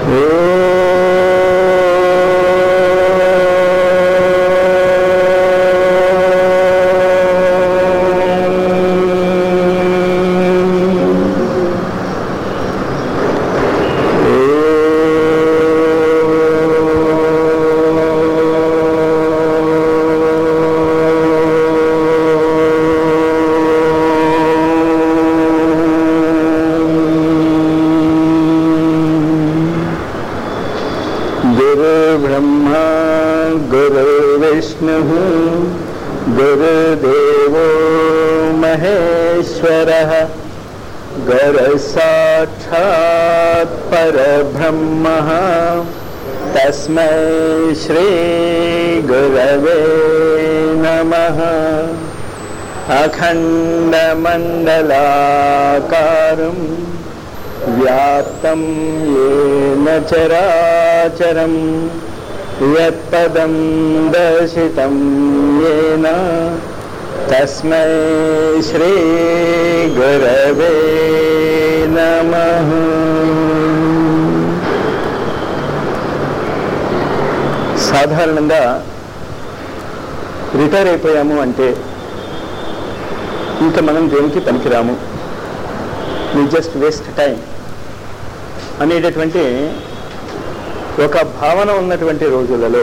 गुरुर्ब्रह्मा गुरुर्विष्णुः गुरुदेवो महेश्वरः गुरुसाक्षात् परब्रह्मः तस्मै श्रीगुरवे नमः अखण्डमण्डलाकारम् व्याप्तं येन चराचरं यत्पदं दर्शितं येन तस्मै श्रीगुरवे नमः సాధారణంగా రిటైర్ అయిపోయాము అంటే ఇంకా మనం దేనికి పనికిరాము వి జస్ట్ వేస్ట్ టైం అనేటటువంటి ఒక భావన ఉన్నటువంటి రోజులలో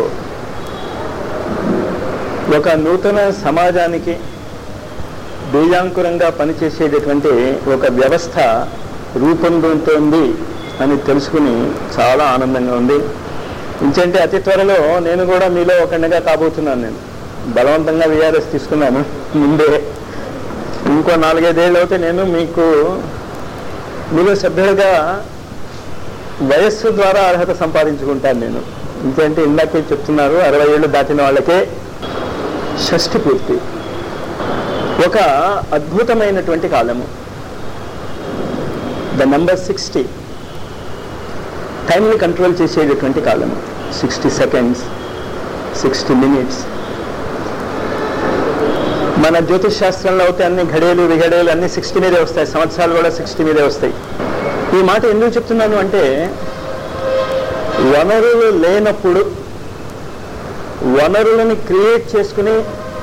ఒక నూతన సమాజానికి బీజాంకురంగా పనిచేసేటటువంటి ఒక వ్యవస్థ రూపొందుతోంది అని తెలుసుకుని చాలా ఆనందంగా ఉంది ఇంకంటే అతి త్వరలో నేను కూడా మీలో ఒకటిగా కాబోతున్నాను నేను బలవంతంగా విఆర్ఎస్ తీసుకున్నాను ముందే ఇంకో నాలుగైదేళ్ళు అయితే నేను మీకు మీలో సభ్యులుగా వయస్సు ద్వారా అర్హత సంపాదించుకుంటాను నేను ఇంకేంటి ఇందాకే చెప్తున్నారు అరవై ఏళ్ళు దాటిన వాళ్ళకే షష్ఠి పూర్తి ఒక అద్భుతమైనటువంటి కాలము ద నంబర్ సిక్స్టీ టైంని కంట్రోల్ చేసేటటువంటి కాలము సిక్స్టీ సెకండ్స్ సిక్స్టీ మినిట్స్ మన జ్యోతిష్ శాస్త్రంలో అయితే అన్ని ఘడేలు విఘడేలు అన్ని సిక్స్టీ మీదే వస్తాయి సంవత్సరాలు కూడా సిక్స్టీ మీదే వస్తాయి ఈ మాట ఎందుకు చెప్తున్నాను అంటే వనరులు లేనప్పుడు వనరులను క్రియేట్ చేసుకుని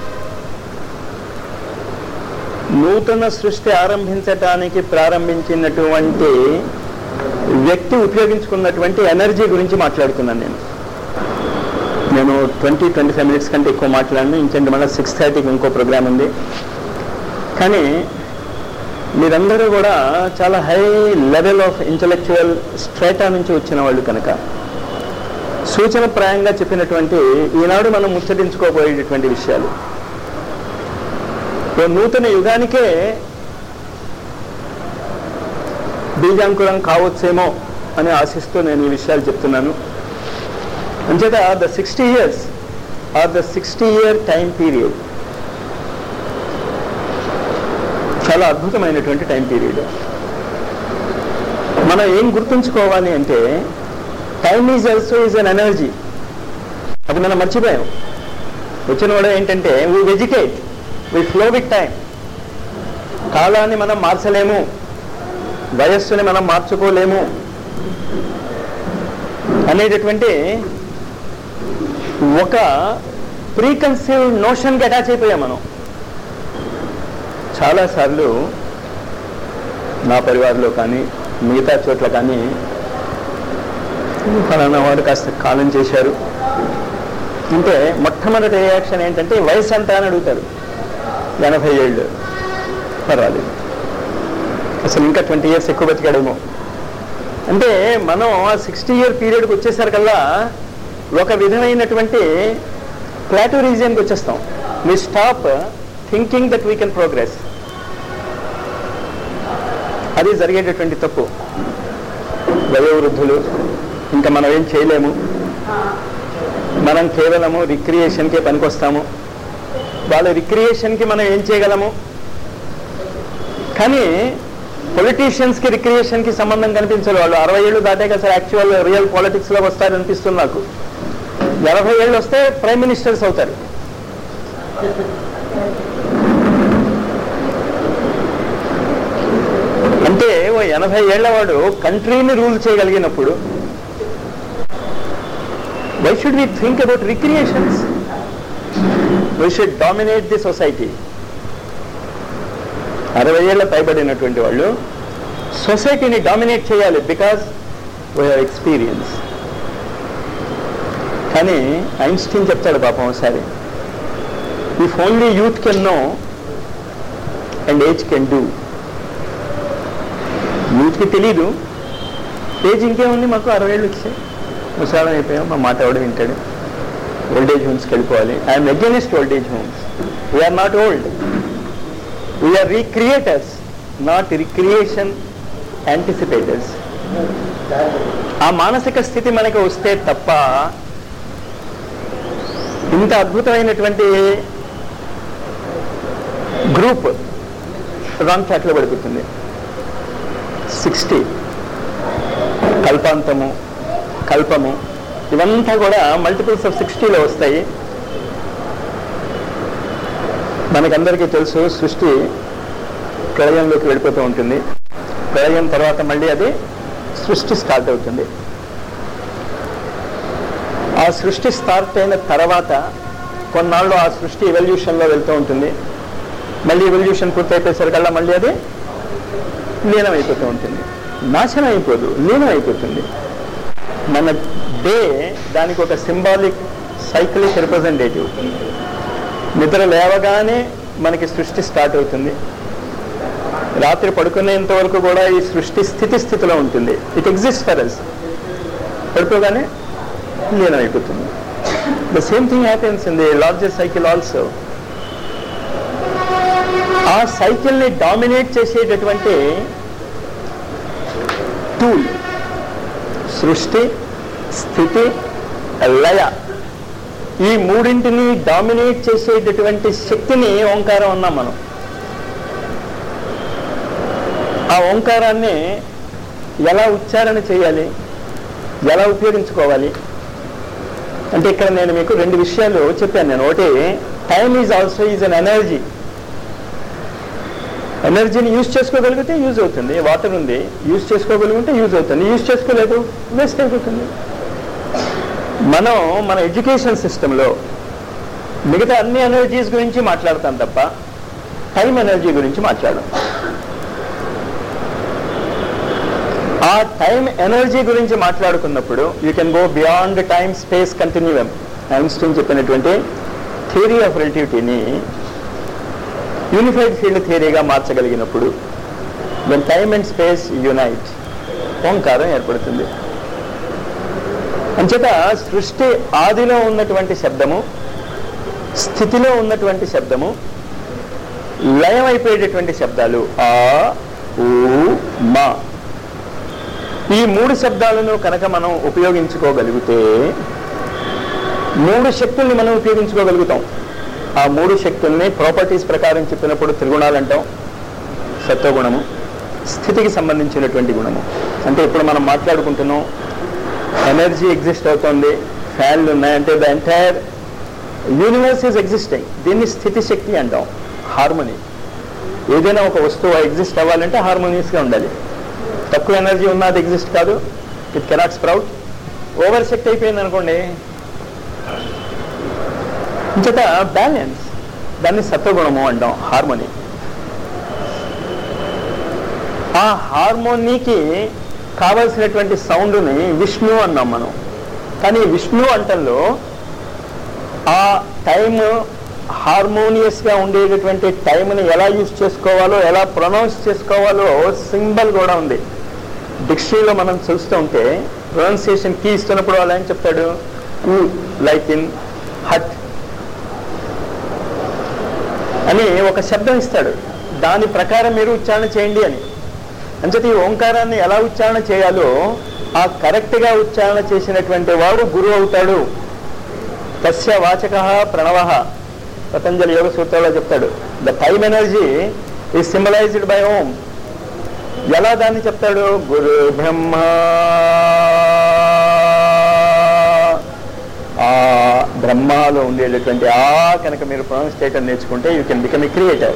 నూతన సృష్టి ఆరంభించటానికి ప్రారంభించినటువంటి వ్యక్తి ఉపయోగించుకున్నటువంటి ఎనర్జీ గురించి మాట్లాడుతున్నాను నేను నేను ట్వంటీ ట్వంటీ ఫైవ్ మినిట్స్ కంటే ఎక్కువ మాట్లాడను ఇంకంటే మళ్ళీ సిక్స్ థర్టీకి ఇంకో ప్రోగ్రామ్ ఉంది కానీ మీరందరూ కూడా చాలా high level of intellectual strata నుంచి వచ్చిన వాళ్ళు కనుక సూచనప్రాయంగా చెప్పినటువంటి ఈనాడు మనం ముచ్చటించుకోబోయేటటువంటి విషయాలు ఓ నూతన యుగానికే బీజాంకురం కావచ్చేమో అని ఆశిస్తూ నేను ఈ విషయాలు చెప్తున్నాను అంచేత the sixty years or the sixty year time period చాలా అద్భుతమైనటువంటి టైం పీరియడ్ మనం ఏం గుర్తుంచుకోవాలి అంటే time is also is an energy అది మనం మర్చిపోయాం వచ్చిన కూడా ఏంటంటే we vegetate we flow with time కాలాన్ని మనం మార్చలేము వయస్సుని మనం మార్చుకోలేము అనేటటువంటి ఒక ప్రీకన్సీవ్ నోషన్కి అటాచ్ అయిపోయాం మనం చాలాసార్లు నా పరివారంలో కానీ మిగతా చోట్ల కానీ ఫలానా వాడు కాస్త కాలం చేశారు అంటే మొట్టమొదటి రియాక్షన్ ఏంటంటే వయసు ఎంత అని అడుగుతారు ఎనభై ఏళ్ళు పర్వాలేదు అసలు ఇంకా ట్వంటీ ఇయర్స్ ఎక్కువ బతికాడేమో అంటే మనం ఆ సిక్స్టీ ఇయర్ పీరియడ్కి వచ్చేసరికల్లా ఒక విధమైనటువంటి ప్లాటూ రీజియన్కి వచ్చేస్తాం we stop thinking that we can progress అది జరిగేటటువంటి తప్పు వయోవృద్ధులు ఇంకా మనం ఏం చేయలేము మనం కేవలము రిక్రియేషన్కే పనికొస్తాము వాళ్ళ రిక్రియేషన్కి మనం ఏం చేయగలము కానీ పొలిటీషియన్స్కి రిక్రియేషన్కి సంబంధం కనిపించదు వాళ్ళు అరవై ఏళ్ళు దాటాక అసలు యాక్చువల్ రియల్ పాలిటిక్స్లో వస్తారనిపిస్తుంది నాకు ఎనభై ఏళ్ళు వస్తే ప్రైమ్ మినిస్టర్స్ అవుతారు అంటే ఓ ఎనభై ఏళ్ల వాడు కంట్రీని రూల్ చేయగలిగినప్పుడు why should we think about recreations why should dominate the society అరవై ఏళ్ళ పైబడినటువంటి వాళ్ళు సొసైటీని డామినేట్ చేయాలి బికాజ్ వీ హ్యావ్ ఎక్స్పీరియన్స్ కానీ ఐన్స్టీన్ చెప్తాడు పాపం ఒకసారి if only youth can know and age can do యూత్కి తెలీదు ఏజ్ ఇంకేముంది మాకు అరవై ఏళ్ళు వచ్చాయి ముసలాం అయిపోయాం మా మాట ఎవడు వింటాడు ఓల్డేజ్ హోమ్స్కి వెళ్ళిపోవాలి I'm against old age homes we are not old we are recreators not recreation anticipators ఆ మానసిక స్థితి మనకి వస్తే తప్ప ఇంత అద్భుతమైనటువంటి గ్రూప్ రాంగ్ ట్రాక్లో పడిపోతుంది సిక్స్టీ కల్పాంతము కల్పము ఇవంతా కూడా మల్టిపుల్స్ ఆఫ్ సిక్స్టీలో వస్తాయి మనకందరికీ తెలుసు సృష్టి ప్రళయంలోకి వెళ్ళిపోతూ ఉంటుంది ప్రళయం తర్వాత మళ్ళీ అది సృష్టి స్టార్ట్ అవుతుంది ఆ సృష్టి స్టార్ట్ అయిన తర్వాత కొన్నాళ్ళు ఆ సృష్టి ఎవల్యూషన్లో వెళ్తూ ఉంటుంది మళ్ళీ ఎవల్యూషన్ పూర్తయిపోయేసరికల్లా మళ్ళీ అది లీనం అయిపోతూ ఉంటుంది నాశనం అయిపోదు లీనం అయిపోతుంది మన డే దానికి ఒక సింబాలిక్ సైక్లిక్ రిప్రజెంటేటివ్ నిద్ర లేవగానే మనకి సృష్టి స్టార్ట్ అవుతుంది రాత్రి పడుకునేంత వరకు కూడా ఈ సృష్టి స్థితి స్థితిలో ఉంటుంది ఇట్ ఎగ్జిస్ట్ ఫర్ అస్ పడుకోగానే లీనం అయిపోతుంది the same thing happens in the largest cycle also ఆ సైకిల్ని డామినేట్ చేసేటటువంటి టూల్ సృష్టి స్థితి లయ ఈ మూడింటిని డామినేట్ చేసేటటువంటి శక్తిని ఓంకారం అన్నాం మనం ఆ ఓంకారాన్ని ఎలా ఉచ్చారణ చేయాలి ఎలా ఉపయోగించుకోవాలి అంటే ఇక్కడ నేను మీకు రెండు విషయాలు చెప్పాను నేను ఒకటి time is also is an energy ఎనర్జీని యూజ్ చేసుకోగలిగితే యూజ్ అవుతుంది వాటర్ ఉంది యూజ్ చేసుకోగలిగితే యూజ్ అవుతుంది యూజ్ చేసుకోలేదు వేస్ట్ అయిపోతుంది మనం మన ఎడ్యుకేషన్ సిస్టంలో మిగతా అన్ని ఎనర్జీస్ గురించి మాట్లాడతాం తప్ప టైం ఎనర్జీ గురించి మాట్లాడడం ఆ టైం ఎనర్జీ గురించి మాట్లాడుకున్నప్పుడు you can go beyond time space continuum Einstein చెప్పినటువంటి థియరీ ఆఫ్ రిలేటివిటీని యూనిఫైడ్ ఫీల్డ్ థియరీగా మార్చగలిగినప్పుడు then time and space unite ఓంకారం ఏర్పడుతుంది అంచేత సృష్టి ఆదిలో ఉన్నటువంటి శబ్దము స్థితిలో ఉన్నటువంటి శబ్దము లయం అయిపోయేటటువంటి శబ్దాలు ఆ ఊ మా ఈ మూడు శబ్దాలను కనుక మనం ఉపయోగించుకోగలిగితే మూడు శక్తుల్ని మనం ఉపయోగించుకోగలుగుతాం ఆ మూడు శక్తుల్ని ప్రాపర్టీస్ ప్రకారం చెప్పినప్పుడు త్రిగుణాలు అంటాం సత్వగుణము స్థితికి సంబంధించినటువంటి గుణము అంటే ఇప్పుడు మనం మాట్లాడుకుంటున్నాం ఎనర్జీ ఎగ్జిస్ట్ అవుతుంది ఫ్యాన్లు ఉన్నాయంటే the entire universe is existing దీన్ని స్థితి శక్తి అంటాం హార్మోనీ ఏదైనా ఒక వస్తువు ఎగ్జిస్ట్ అవ్వాలంటే హార్మోనియస్గా ఉండాలి తక్కువ ఎనర్జీ ఉన్నది ఎగ్జిస్ట్ కాదు ఇట్ కెనాట్ స్ప్రౌట్ ఓవర్ శక్తి అయిపోయింది అనుకోండి ఇంతట బ్యాలెన్స్ దాన్ని సత్వగుణము అంటాం హార్మోనీ ఆ హార్మోనీకి కావలసినటువంటి సౌండ్ని విష్ణు అన్నాం మనం కానీ విష్ణు అంటంలో ఆ టైం హార్మోనియస్గా ఉండేటటువంటి టైంని ఎలా యూజ్ చేసుకోవాలో ఎలా ప్రొనౌన్స్ చేసుకోవాలో సింబల్ కూడా ఉంది డిక్షనరీలో మనం చూస్తూ ఉంటే ప్రొనౌన్సియేషన్ కీ ఇస్తున్నప్పుడు వాళ్ళు ఏం చెప్తాడు లైక్ ఇన్ హట్ అని ఒక శబ్దం ఇస్తాడు దాని ప్రకారం మీరు ఉచ్చారణ చేయండి అని అంచేత ఈ ఓంకారాన్ని ఎలా ఉచ్చారణ చేయాలో ఆ కరెక్ట్గా ఉచ్చారణ చేసినటువంటి వాడు గురువు అవుతాడు తస్య వాచక ప్రణవ పతంజలి యోగ సూత్రాల్లో చెప్తాడు the time energy is symbolised by Om ఎలా దాన్ని చెప్తాడు గురు బ్రహ్మ ఆ బ్రహ్మలో ఉండేటటువంటి ఆ కనుక మీరు ప్రొనౌన్స్ చేయటం నేర్చుకుంటే you can become a creator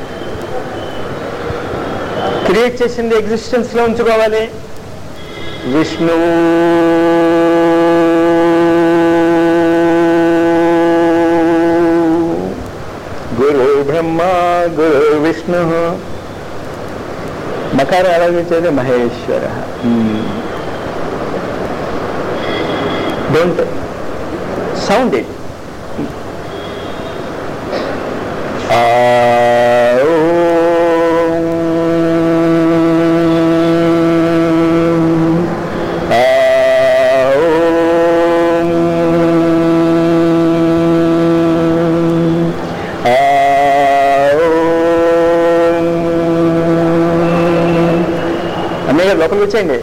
create చేసింది ఎగ్జిస్టెన్స్ లో ఉంచుకోవాలి విష్ణు బ్రహ్మ గురు విష్ణు మకారం ఎలా వచ్చేది మహేశ్వర డోంట్ సౌండ్ ఇట్ అన్నయ్య గారు లోపలికి వచ్చేయండి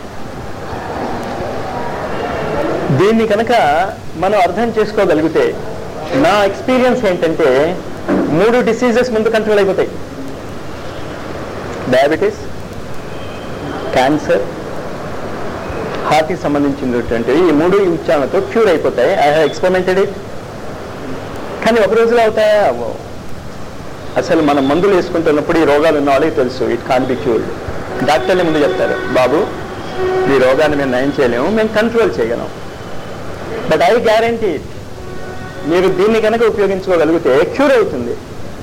దీన్ని కనుక మనం అర్థం చేసుకోగలిగితే నా ఎక్స్పీరియన్స్ ఏంటంటే మూడు డిసీజెస్ ముందు కంట్రోల్ అయిపోతాయి డయాబెటీస్ క్యాన్సర్ హార్ట్కి సంబంధించినటువంటి ఈ మూడు ఈ ఉచ్చారణతో క్యూర్ అయిపోతాయి ఐ హ్యావ్ ఎక్స్పెరిమెంటెడ్ ఇట్ కానీ ఒక రోజులో అవుతాయా అవ్వవు అసలు మనం మందులు వేసుకుంటున్నప్పుడు ఈ రోగాలు ఉన్న వాళ్ళకి తెలుసు ఇట్ కాన్ బి క్యూర్డ్ డాక్టర్లే ముందు చెప్తారు బాబు ఈ రోగాన్ని మేము నయం చేయలేము మేము కంట్రోల్ చేయగలం బట్ ఐ గ్యారంటీ ఇట్ మీరు దీన్ని కనుక ఉపయోగించుకోగలిగితే క్యూర్ అవుతుంది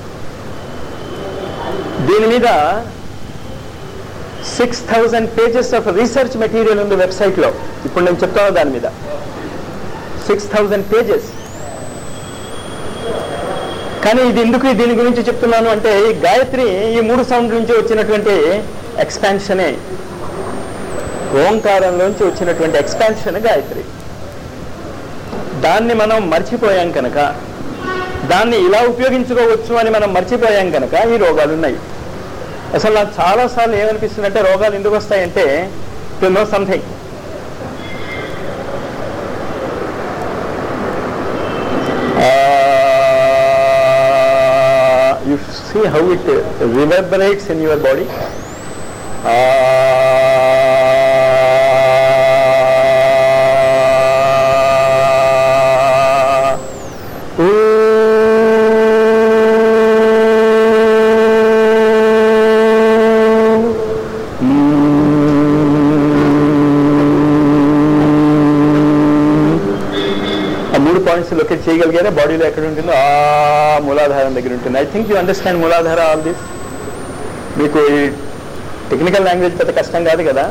దీని మీద six thousand pages of research material ఉంది వెబ్సైట్లో ఇప్పుడు నేను చెప్తాను దాని మీద సిక్స్ థౌజండ్ పేజెస్ కానీ ఇది ఎందుకు దీని గురించి చెప్తున్నాను అంటే ఈ గాయత్రి ఈ మూడు సౌండ్ నుంచి వచ్చినటువంటి ఎక్స్పాన్షనే ఓంకారంలోంచి వచ్చినటువంటి ఎక్స్పాన్షన్ గాయత్రి దాన్ని మనం మర్చిపోయాం కనుక దాన్ని ఇలా ఉపయోగించుకోవచ్చు అని మనం మర్చిపోయాం కనుక ఈ రోగాలు ఉన్నాయి అసలు నాకు చాలాసార్లు ఏమనిపిస్తుందంటే రోగాలు ఎందుకు వస్తాయంటే to know something you see how it reverberates in your body. ఆ మూడు పాయింట్స్ లొకేట్ చేయగలిగారా బాడీలో ఎక్కడ ఉంటుందో ఆ మూలాధారం దగ్గర ఉంటుంది ఐ థింక్ యూ అండర్స్టాండ్ మూలాధార ఆల్ దిస్ మీకు ఈ టెక్నికల్ లాంగ్వేజ్ పెద్ద కష్టం కాదు కదా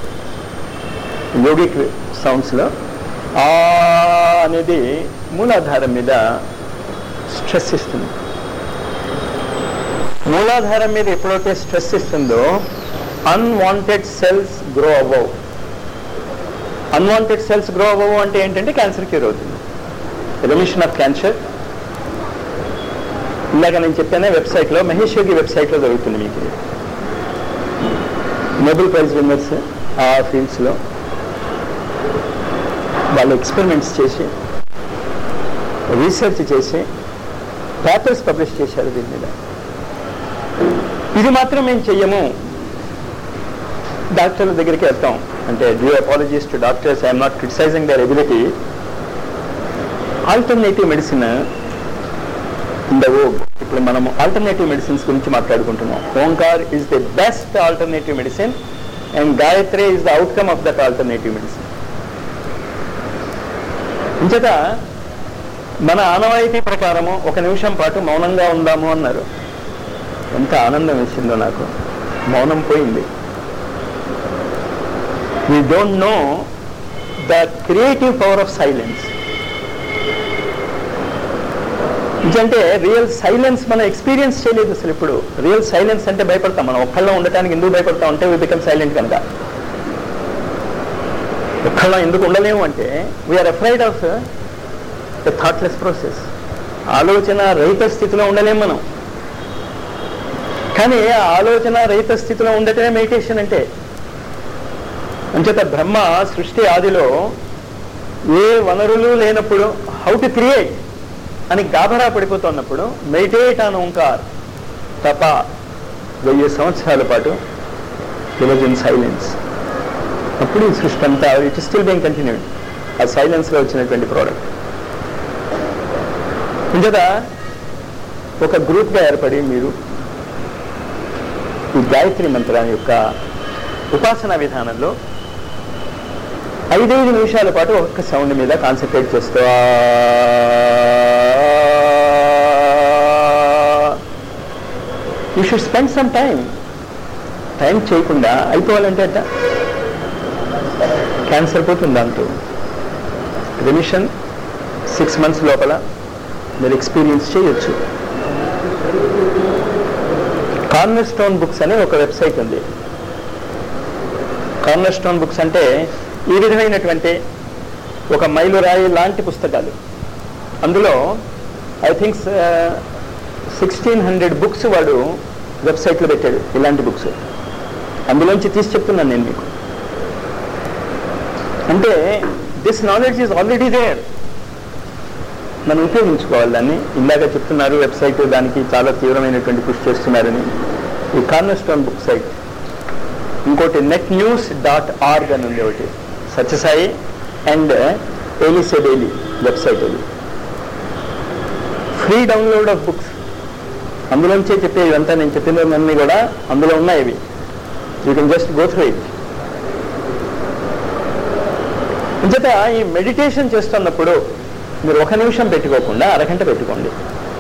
యోగిక్ సౌండ్స్లో ఆ అనేది మూలాధారం మీద స్ట్రెస్ ఇస్తుంది మూలాధారం మీద ఎప్పుడైతే స్ట్రెస్ ఇస్తుందో అన్వాంటెడ్ సెల్స్ గ్రో అవ్వవు అన్వాంటెడ్ సెల్స్ గ్రో అవ్వవు అంటే ఏంటంటే క్యాన్సర్ క్యూర్ అవుతుంది రెమిషన్ ఆఫ్ క్యాన్సర్ ఇందాక నేను చెప్పానే వెబ్సైట్లో మహేష్ యోగి వెబ్సైట్లో దొరుకుతుంది మీకు ఇది. నోబెల్ ప్రైజ్ విన్నర్స్ ఆ ఫీల్డ్స్లో వాళ్ళు ఎక్స్పెరిమెంట్స్ చేసి రీసెర్చ్ చేసి పేపర్స్ పబ్లిష్ చేశారు దీని మీద ఇది మాత్రం మేము చెయ్యము డాక్టర్ల దగ్గరికి వెళ్తాం అంటే due apologies to doctors I'm not criticising their ability alternative medicine in the vogue ఇప్పుడు మనం ఆల్టర్నేటివ్ మెడిసిన్స్ గురించి మాట్లాడుకుంటున్నాం Omkar is the best alternative medicine and Gayatri is the outcome of that alternative medicine ఇంచేత మన ఆనవాయితీ ప్రకారము ఒక నిమిషం పాటు మౌనంగా ఉందాము అన్నారు ఎంత ఆనందం వేసిందో నాకు మౌనం పోయింది we don't know the creative power of silence ఎందుకంటే రియల్ సైలెన్స్ మనం ఎక్స్పీరియన్స్ చేయలేదు అసలు ఇప్పుడు రియల్ సైలెన్స్ అంటే భయపడతాం మనం ఒక్కళ్ళం ఉండటానికి ఎందుకు భయపడతాం అంటే వీ బికమ్ సైలెంట్ కనుక ఒక్కళ్ళం ఎందుకు ఉండలేము అంటే we are afraid of the thoughtless process ఆలోచన రహిత స్థితిలో ఉండలేము మనం కానీ ఆ ఆలోచన రహిత స్థితిలో ఉండటమే మెడిటేషన్ అంటే అంచేత బ్రహ్మ సృష్టి ఆదిలో ఏ వనరులు లేనప్పుడు హౌ టు క్రియేట్ అని గాభరా పడిపోతున్నప్పుడు మెడిటేట్ ఆన్ ఓంకార్ తప వెయ్యి సంవత్సరాల పాటు విజ్ ఇన్ సైలెన్స్ అప్పుడు ఈ సృష్టి అంతా ఇట్ స్టిల్ బీయింగ్ కంటిన్యూడ్ ఆ సైలెన్స్లో వచ్చినటువంటి ప్రోడక్ట్ ఇంకదా ఒక గ్రూప్గా ఏర్పడి మీరు ఈ గాయత్రి మంత్రం యొక్క ఉపాసన విధానంలో ఐదైదు నిమిషాల పాటు ఒక్క సౌండ్ మీద కాన్సన్ట్రేట్ చేస్తూ you should spend some time time చేయకుండా అయిపోవాలంటే అట్ట క్యాన్సర్ పోతుంది దాంతో రెమిషన్ సిక్స్ మంత్స్ లోపల మీరు ఎక్స్పీరియన్స్ చేయొచ్చు కార్నర్ స్టోన్ బుక్స్ అనే ఒక వెబ్సైట్ ఉంది కార్నర్ స్టోన్ బుక్స్ అంటే ఈ విధమైనటువంటి ఒక మైలురాయి లాంటి పుస్తకాలు అందులో I think sixteen hundred books వాడు వెబ్సైట్లో పెట్టాడు ఇలాంటి బుక్స్ అందులోంచి తీసి చెప్తున్నాను నేను మీకు అంటే this knowledge is already there మనం ఉపయోగించుకోవాలి దాన్ని ఇందాక చెప్తున్నారు వెబ్సైట్ దానికి చాలా తీవ్రమైనటువంటి కృషి చేస్తున్నారని ఈ కార్నర్ స్టోన్ బుక్ సైట్ ఇంకోటి నెట్ న్యూస్ డాట్ ఆర్గ్ అని ఉంది ఒకటి సత్యసాయి అండ్ ఏలిసే డైలీ వెబ్సైట్ అది ఫ్రీ డౌన్లోడ్ ఆఫ్ బుక్స్ అందులోంచే చెప్పే ఇదంతా నేను చెప్పినవన్నీ కూడా అందులో ఉన్నాయి ఇవి you can just go through it అంచేత ఈ మెడిటేషన్ చేస్తున్నప్పుడు మీరు ఒక నిమిషం పెట్టుకోకుండా అరగంట పెట్టుకోండి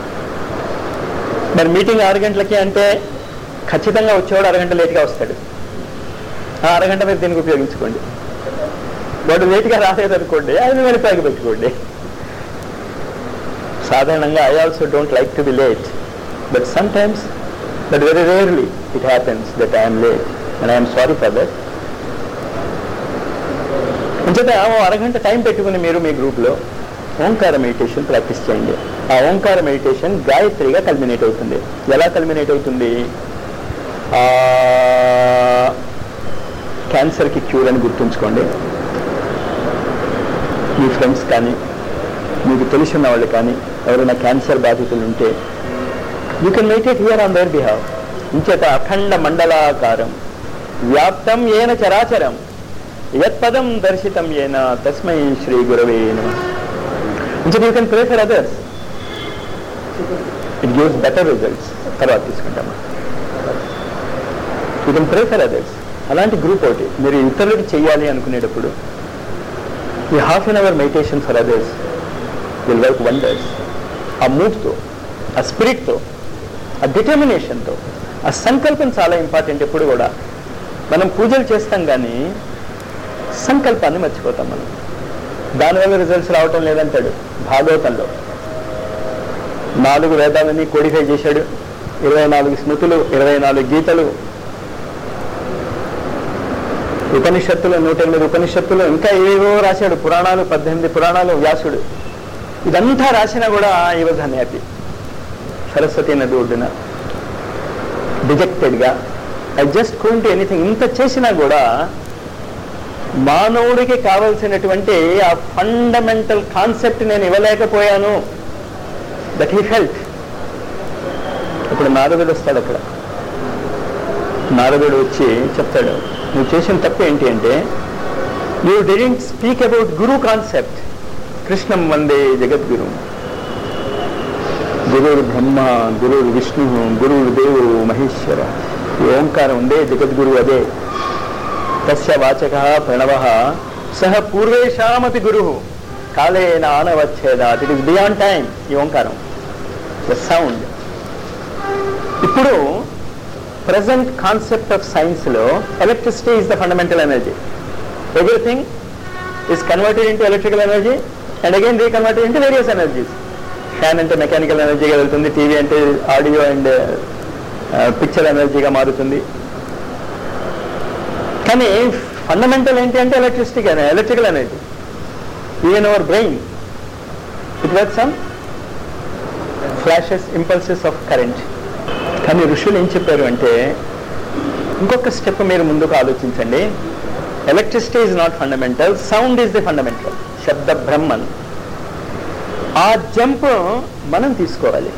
మరి మీటింగ్ ఆరు గంటలకి అంటే ఖచ్చితంగా వచ్చేవాడు అరగంట లేట్గా వస్తాడు ఆ అరగంట మీరు దీనికి ఉపయోగించుకోండి వాడు లేట్గా రాలేదనుకోండి ఐదు వేల రూపాయలు పెట్టుకోండి సాధారణంగా I also don't like to be late but sometimes but very rarely it happens that I'm late and I'm sorry for that అంచేత ఓ అరగంట టైం పెట్టుకుని మీరు మీ గ్రూప్లో ఓంకార మెడిటేషన్ ప్రాక్టీస్ చేయండి ఆ ఓంకార మెడిటేషన్ గాయత్రిగా కల్మినేట్ అవుతుంది ఎలా కల్మినేట్ అవుతుంది ఆ, క్యాన్సర్కి క్యూర్ అని గుర్తుంచుకోండి మీ ఫ్రెండ్స్ కానీ మీకు తెలిసిన వాళ్ళు కానీ ఎవరైనా క్యాన్సర్ బాధితులు ఉంటే you can meditate here on their behalf ఇంచేత అఖండ మండలాకారం వ్యాప్తం ఏన చరాచరం యత్పదం దర్శితం ఏన తస్మై శ్రీ గురవే నమః ఇంచేత you can pray for others it gives better results తర్వాత తీసుకుంటాము you can pray for others అలాంటి గ్రూప్ ఒకటి మీరు ఇతరులకు చేయాలి అనుకునేటప్పుడు ఈ half an hour meditation for others will work wonders ఆ మూడ్తో ఆ స్పిరిట్తో ఆ డిటర్మినేషన్తో ఆ సంకల్పం చాలా ఇంపార్టెంట్ ఎప్పుడు కూడా మనం పూజలు చేస్తాం కానీ సంకల్పాన్ని మర్చిపోతాం మనం దానివల్ల రిజల్ట్స్ రావటం లేదంటాడు భాగవతంలో నాలుగు వేదాలని కోడిఫై చేశాడు ఇరవై నాలుగు స్మృతులు ఇరవై నాలుగు గీతలు ఉపనిషత్తులు నూట ఎనిమిది ఉపనిషత్తులు ఇంకా ఏవో రాశాడు పురాణాలు పద్దెనిమిది పురాణాలు వ్యాసుడు ఇదంతా రాసినా కూడా ఈ వాజ్ హ్యాపీ సరస్వతి నది ఒడ్డున డిజెక్టెడ్గా ఐ జస్ట్ couldn't ఎనీథింగ్ ఇంత చేసినా కూడా మానవుడికి కావలసినటువంటి ఆ ఫండమెంటల్ కాన్సెప్ట్ నేను ఇవ్వలేకపోయాను దట్ హీ హెల్త్ ఇప్పుడు నారదుడు వస్తాడు అక్కడ నారదుడు వచ్చి చెప్తాడు నువ్వు చేసిన తప్పు ఏంటి అంటే you didn't speak about guru concept కృష్ణం వందే జగద్గురు గురువు బ్రహ్మ గురువు విష్ణు గురువు దేవుడు మహేశ్వర ఈ ఓంకారం ఉందే జగద్గురు అదే తస్య వాచక ప్రణవ సహ పూర్వేషామపి గురు కాలేన ఆనవచ్చేద ఇట్ ఇస్ బియాండ్ టైం ఈ ఓంకారం ద సౌండ్ ఇప్పుడు ప్రజెంట్ కాన్సెప్ట్ ఆఫ్ సైన్స్లో electricity is the fundamental energy everything is converted into electrical energy and again reconverted into various energies fan అంటే మెకానికల్ ఎనర్జీగా వెళ్తుంది టీవీ అంటే ఆడియో అండ్ పిక్చర్ ఎనర్జీగా మారుతుంది కానీ ఫండమెంటల్ ఏంటి అంటే electricity electrical energy even our brain it work some flashes impulses of current కానీ ఋషులు ఏం చెప్పారు అంటే ఇంకొక స్టెప్ మీరు ముందుకు ఆలోచించండి electricity is not fundamental sound is the fundamental శబ్ద బ్రహ్మన్ ఆ జంప్ మనం తీసుకోవాలి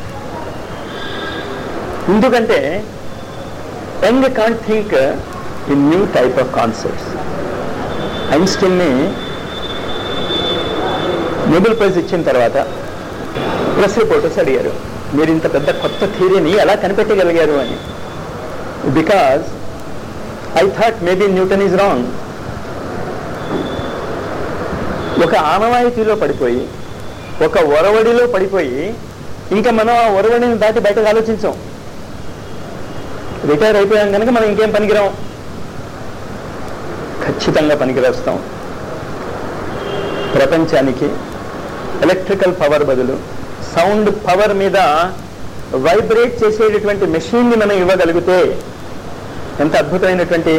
ఎందుకంటే young can't think in new type of concepts ఐన్స్టీన్ని నోబెల్ ప్రైజ్ ఇచ్చిన తర్వాత ప్రెస్ రిపోర్టర్స్ అడిగారు మీరు ఇంత పెద్ద కొత్త థియరీని ఎలా కనిపెట్టగలిగారు అని because I thought maybe Newton is wrong ఒక ఆనవాయితీలో పడిపోయి ఒక ఒరవడిలో పడిపోయి ఇంకా మనం ఆ ఒరవడిని దాటి బయటకు ఆలోచించాం రిటైర్ అయిపోయాం కనుక మనం ఇంకేం పనికిరాం ఖచ్చితంగా పనికిరస్తాం ప్రపంచానికి ఎలక్ట్రికల్ పవర్ బదులు సౌండ్ పవర్ మీద వైబ్రేట్ చేసేటటువంటి మెషిన్ని మనం ఇవ్వగలిగితే ఎంత అద్భుతమైనటువంటి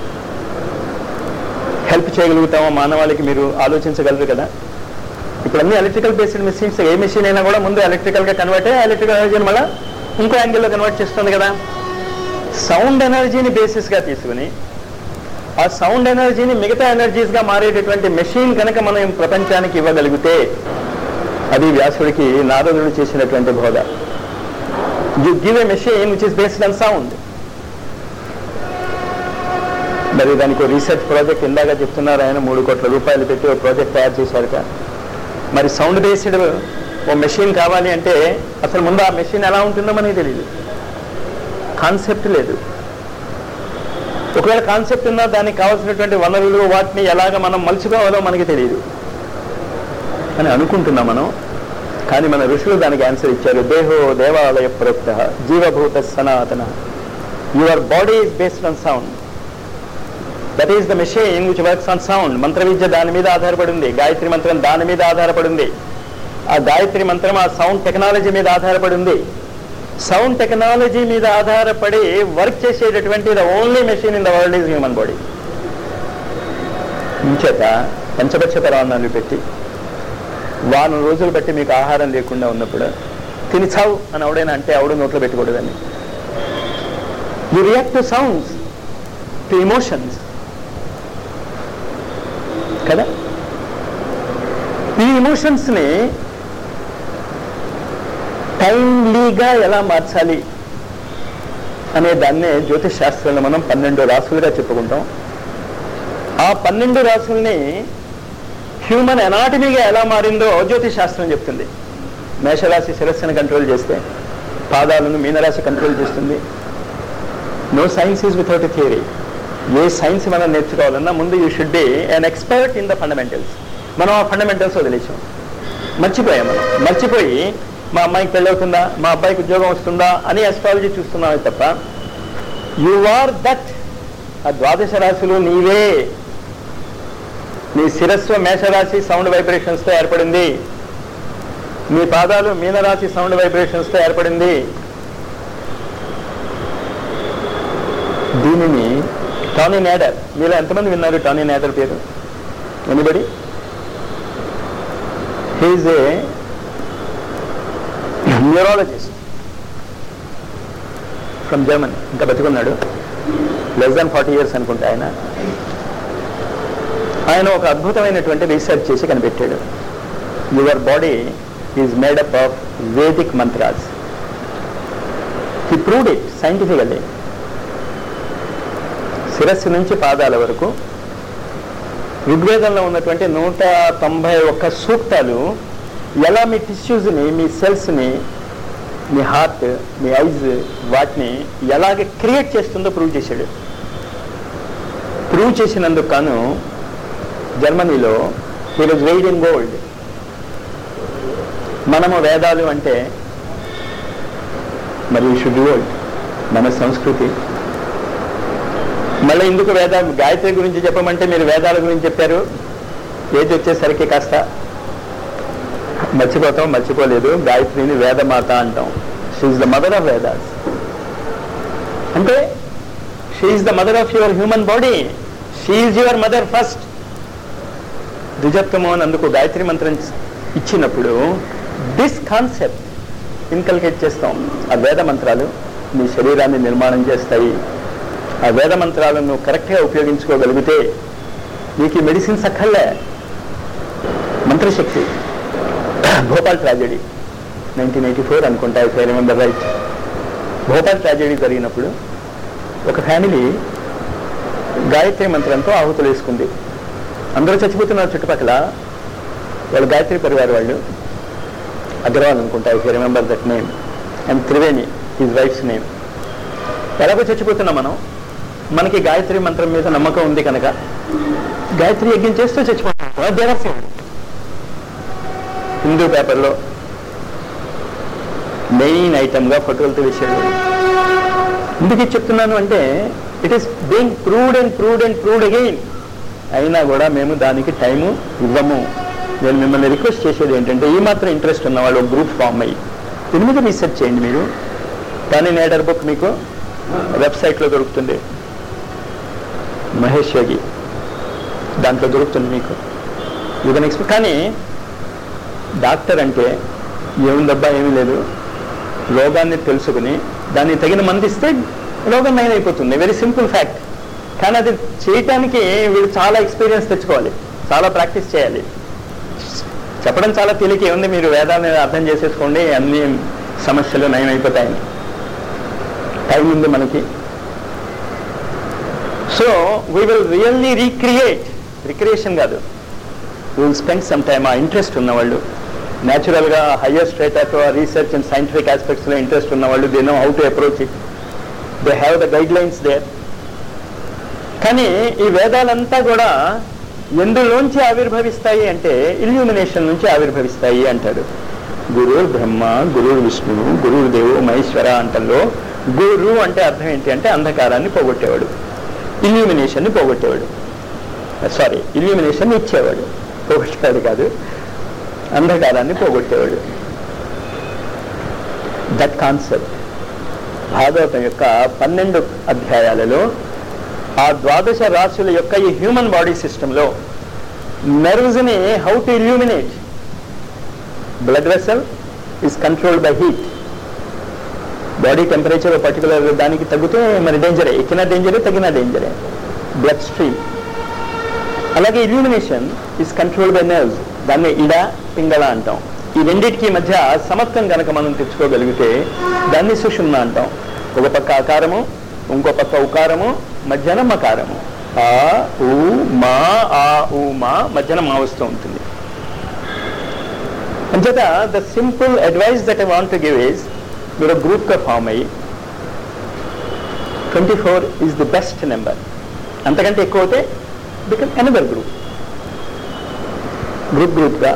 హెల్ప్ చేయగలుగుతామో మానవాళికి మీరు ఆలోచించగలరు కదా ఇప్పుడు అన్ని ఎలక్ట్రికల్ బేస్డ్ మెషిన్స్ ఏ మెషిన్ అయినా కూడా ముందు ఎలక్ట్రికల్ గా కన్వర్ట్ అయ్యి ఎలక్ట్రికల్ ఎనర్జీని మళ్ళీ ఇంకో యాంగిల్లో కన్వర్ట్ చేస్తుంది కదా సౌండ్ ఎనర్జీని బేసిస్ గా తీసుకుని ఆ సౌండ్ ఎనర్జీని మిగతా ఎనర్జీస్ గా మారేటటువంటి మెషిన్ కనుక మనం ప్రపంచానికి ఇవ్వగలిగితే అది వ్యాసుడికి నారదుడు చేసినటువంటి బోధ you give a machine which is based on sound మరి దానికి రీసెర్చ్ ప్రాజెక్ట్ ఇందాక చెప్తున్నారు ఆయన మూడు కోట్ల రూపాయలు పెట్టి ఒక ప్రాజెక్ట్ తయారు చేశారట మరి సౌండ్ బేస్డ్ ఓ మెషిన్ కావాలి అంటే అసలు ముందు ఆ మెషిన్ ఎలా ఉంటుందో మనకి తెలియదు కాన్సెప్ట్ లేదు ఒకవేళ కాన్సెప్ట్ ఉన్నా దానికి కావాల్సినటువంటి వనరులు వాటిని ఎలాగ మనం మలుచుకోవాలో మనకి తెలియదు అని అనుకుంటున్నాం మనం కానీ మన ఋషులు దానికి ఆన్సర్ ఇచ్చారు దేహో దేవాలయ ప్రోక్త జీవభూత సనాతన your body is based on sound that is the machine which works on sound మంత్ర విద్య దాని మీద ఆధారపడింది గాయత్రి మంత్రం దాని మీద ఆధారపడింది ఆ గాయత్రి మంత్రం ఆ సౌండ్ టెక్నాలజీ మీద ఆధారపడింది సౌండ్ టెక్నాలజీ మీద ఆధారపడి వర్క్ చేసేటటువంటి the only machine in the world is human body ఇంచేత పంచపక్ష పరమాన్నాలు పెట్టి వారం రోజులు బట్టి మీకు ఆహారం లేకుండా ఉన్నప్పుడు తిని చావు అని ఎవడైనా అంటే ఎవడు నోట్లో పెట్టకూడదని you react to sounds to emotions కదా ఈ ఇమోషన్స్ని టైమ్లీగా ఎలా మార్చాలి అనే దాన్నే జ్యోతిష్ శాస్త్రంలో మనం పన్నెండు రాసులుగా చెప్పుకుంటాం ఆ పన్నెండు రాసుల్ని హ్యూమన్ ఎనాటమీగా ఎలా మారిందో జ్యోతిష్ శాస్త్రం చెప్తుంది మేషరాశి శిరస్సును కంట్రోల్ చేస్తే పాదాలను మీనరాశి కంట్రోల్ చేస్తుంది no science is without a theory ఏ సైన్స్ మనం నేర్చుకోవాలన్నా ముందు you should be an expert in the fundamentals మనం ఆ ఫండమెంటల్స్ వదిలేసాం మర్చిపోయాం మనం మర్చిపోయి మా అమ్మాయికి పెళ్ళవుతుందా మా అబ్బాయికి ఉద్యోగం వస్తుందా అని అస్ట్రాలజీ చూస్తున్నామే తప్ప యు ఆర్ దట్ ఆ ద్వాదశ రాశులు నీవే నీ శిరస్సు మేషరాశి సౌండ్ వైబ్రేషన్స్తో ఏర్పడింది మీ పాదాలు మీనరాశి సౌండ్ వైబ్రేషన్స్తో ఏర్పడింది దీనిని టానీ నేడర్ మీలో ఎంతమంది విన్నారు టానీ నేడర్ పేరు anybody he's a neurologist from Germany ఇంకా బతికున్నాడు లెస్ దాన్ ఫార్టీ ఇయర్స్ అనుకుంటా ఆయన ఆయన ఒక అద్భుతమైనటువంటి రీసెర్చ్ చేసి కనిపెట్టాడు your body is made up of Vedic mantras he proved it scientifically శిరస్సు నుంచి పాదాల వరకు ఋగ్వేదంలో ఉన్నటువంటి నూట తొంభై ఒక్క సూక్తాలు ఎలా మీ టిష్యూస్ని మీ సెల్స్ని మీ హార్ట్ మీ ఐజ్ వాటిని ఎలాగ క్రియేట్ చేస్తుందో ప్రూవ్ చేశాడు ప్రూవ్ చేసినందుకు కాను జర్మనీలో he was weighed in gold మనము వేదాలు అంటే మరి షుడ్ గోల్డ్ మన సంస్కృతి మళ్ళీ ఎందుకు వేద గాయత్రి గురించి చెప్పమంటే మీరు వేదాల గురించి చెప్పారు ఏది వచ్చేసరికి కాస్త మర్చిపోతాం మర్చిపోలేదు గాయత్రిని వేదమాత అంటాం she's the mother of Vedas అంటే she's the mother of your human body she's your mother first ద్విజత్వము అని అందుకు గాయత్రి మంత్రం ఇచ్చినప్పుడు దిస్ కాన్సెప్ట్ ఇన్కల్కేట్ చేస్తాం ఆ వేద మంత్రాలు మీ శరీరాన్ని నిర్మాణం చేస్తాయి ఆ వేద మంత్రాలను నువ్వు కరెక్ట్గా ఉపయోగించుకోగలిగితే నీకు ఈ మెడిసిన్స్ అక్కర్లే మంత్రశక్తి Bhopal tragedy nineteen eighty four అనుకుంటా if I remember right Bhopal tragedy జరిగినప్పుడు ఒక ఫ్యామిలీ గాయత్రి మంత్రంతో ఆహుతులు వేసుకుంది అందరూ చచ్చిపోతున్నారు చుట్టుపక్కల వాళ్ళు గాయత్రి పరివార్ వాళ్ళు అగ్రవాల్ అనుకుంటా if I remember that name and Triveni his wife's name ఎలాగో చచ్చిపోతున్నాం మనం మనకి గాయత్రి మంత్రం మీద నమ్మకం ఉంది కనుక గాయత్రి యజ్ఞం చేస్తూ చచ్చిపోతున్నాం దేవస్యం హిందూ పేపర్లో మెయిన్ ఐటమ్గా ఫోటోలతో వేసాడు ఎందుకు ఇది చెప్తున్నాను అంటే it is being proved and proved and proved again అయినా కూడా మేము దానికి టైము ఇవ్వము నేను మిమ్మల్ని రిక్వెస్ట్ చేసేది ఏంటంటే ఈ మాత్రం ఇంట్రెస్ట్ ఉన్న వాళ్ళు ఒక గ్రూప్ ఫామ్ అయ్యి దీని మీద రీసెర్చ్ చేయండి మీరు కానీ నేడర్ బుక్ మీకు వెబ్సైట్లో దొరుకుతుంది మహేష్ యోగి దాంట్లో దొరుకుతుంది మీకు యూ కెన్ ఎక్స్పెక్ట్ కానీ డాక్టర్ అంటే ఏముందబ్బా ఏమీ లేదు రోగాన్ని తెలుసుకుని దాన్ని తగిన మంది ఇస్తే రోగం నయం అయిపోతుంది వెరీ సింపుల్ ఫ్యాక్ట్ కానీ అది చేయటానికి వీళ్ళు చాలా ఎక్స్పీరియన్స్ తెచ్చుకోవాలి చాలా ప్రాక్టీస్ చేయాలి చెప్పడం చాలా తేలిక ఉంది మీరు వేదాన్ని అర్థం చేసేసుకోండి అన్ని సమస్యలు నయం అయిపోతాయని టైం ఉంది మనకి so we will really recreate recreation కాదు విల్ స్పెండ్ సమ్ టైమ్ ఆ ఇంట్రెస్ట్ ఉన్నవాళ్ళు న్యాచురల్గా higher status research and scientific ఆస్పెక్ట్స్లో ఇంట్రెస్ట్ ఉన్నవాళ్ళు they know how to approach it they have the guidelines there కానీ ఈ వేదాలంతా కూడా ఎందులోంచి ఆవిర్భవిస్తాయి అంటే ఇల్యూమినేషన్ నుంచి ఆవిర్భవిస్తాయి అంటాడు గురు బ్రహ్మ గురు విష్ణువు గురువు దేవు మహేశ్వర అంటల్లో గురు అంటే అర్థం ఏంటి అంటే అంధకారాన్ని పోగొట్టేవాడు ఇల్యూమినేషన్ని పోగొట్టేవాడు సారీ ఇల్యూమినేషన్ ఇచ్చేవాడు పోగొట్టేవాడు కాదు అంధకారాన్ని పోగొట్టేవాడు దట్ కాన్సెప్ట్ భాగవతం యొక్క పన్నెండు అధ్యాయాలలో ఆ ద్వాదశ రాశుల యొక్క ఈ హ్యూమన్ బాడీ సిస్టంలో నెర్వ్స్ని how to illuminate blood vessel is controlled by heat body temperature particular దానికి తగ్గితే మరి డేంజరే ఎక్కిన డేంజరే తగిన డేంజరే బ్లడ్ స్ట్రీమ్ అలాగే illumination is controlled by nerves దాన్ని ఇడ పింగళ అంటాం ఈ రెండింటికి మధ్య సమత్వం కనుక మనం తెచ్చుకోగలిగితే దాన్ని సుషుమ్న అంటాం ఒక పక్క ఆకారము ఇంకో పక్క ఉకారము మధ్యన మకారము ఆ ఊ మా ఆ ఊ మా మధ్యన మా వస్తూ ఉంటుంది అంచేత the simple advice that I want to give is మీరు గ్రూప్గా ఫామ్ అయ్యి twenty four is the best number అంతకంటే ఎక్కువ అయితే బికమ్ ఎనదర్ గ్రూప్ గ్రూప్ గ్రూప్గా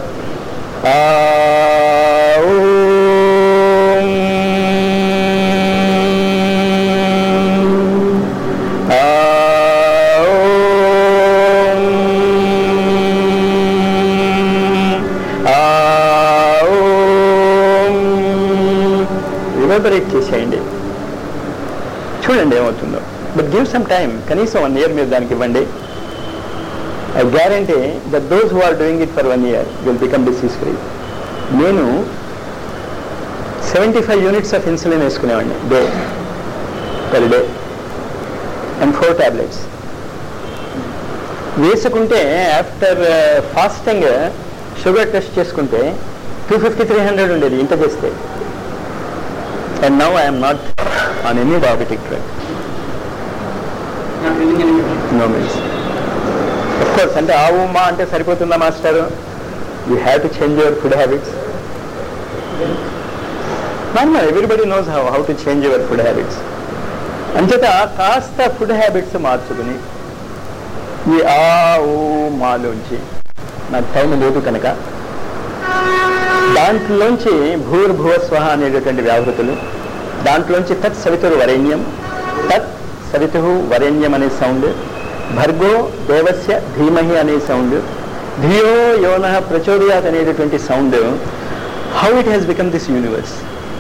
రివర్బరేట్ చేసేయండి చూడండి ఏమవుతుందో బట్ గివ్ సమ్ టైం కనీసం వన్ ఇయర్ మీరు దానికి ఇవ్వండి I guarantee that those who are doing it for one year will become disease free నేను seventy five units of insulin వేసుకునేవాడిని day per day and four tablets వేసుకుంటే after fasting sugar test చేసుకుంటే two fifty three hundred ఉండేది ఇంత చేస్తే and now I'm not on any diabetic drug Not using any no means of course అంటే ఆవు మా అంటే సరిపోతుందా master you have to change your food habits normal everybody knows how how to change your food habits అంచేత కాస్త food habits మార్చుకుని ఈ ఆ ఊ మాలోంచి నాకు టైం లేదు కనుక దాంట్లోంచి భూర్భువ స్వహ అనేటటువంటి వ్యావృతులు దాంట్లోంచి తత్ సవితురు వరేణ్యం తత్ సవితు వరేణ్యం అనే సౌండ్ భర్గో దేవస్య ధీమహి అనే సౌండ్ ధియో యోన ప్రచోదయాత్ అనేటటువంటి sound how it has become this universe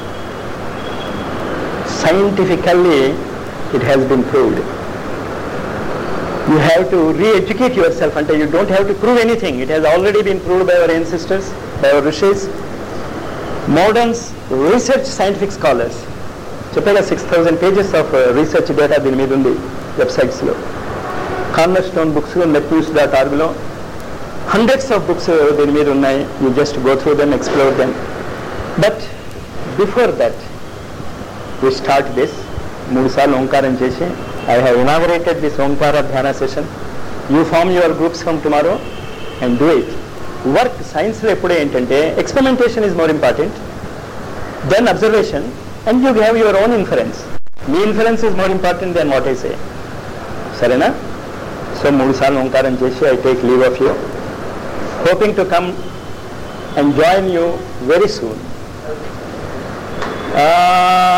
scientifically it has been proved you have to re-educate yourself and you don't have to prove anything. It has already been proved by our ancestors, by our rishis. Moderns, research scientific scholars. చెప్పగా six thousand pages of research data దీని మీద ఉంది వెబ్సైట్స్లో cornerstone books net news dot ఆర్గ్లో hundreds of books దీని మీద ఉన్నాయి you just go through them explore them but before that we start this మూడు సార్లు ఓంకారం చేసి ఐ హ్యావ్ ఇనాగరేటెడ్ దిస్ ఓంకార ధ్యాన session you form your groups from tomorrow and do it work సైన్స్లో ఎప్పుడే ఏంటంటే experimentation is more important than observation and you have your own inference మీ inference is more important than what I say సరేనా so మూడు సార్లు ఓంకారం చేసి I take leave of you hoping to come and join you very soon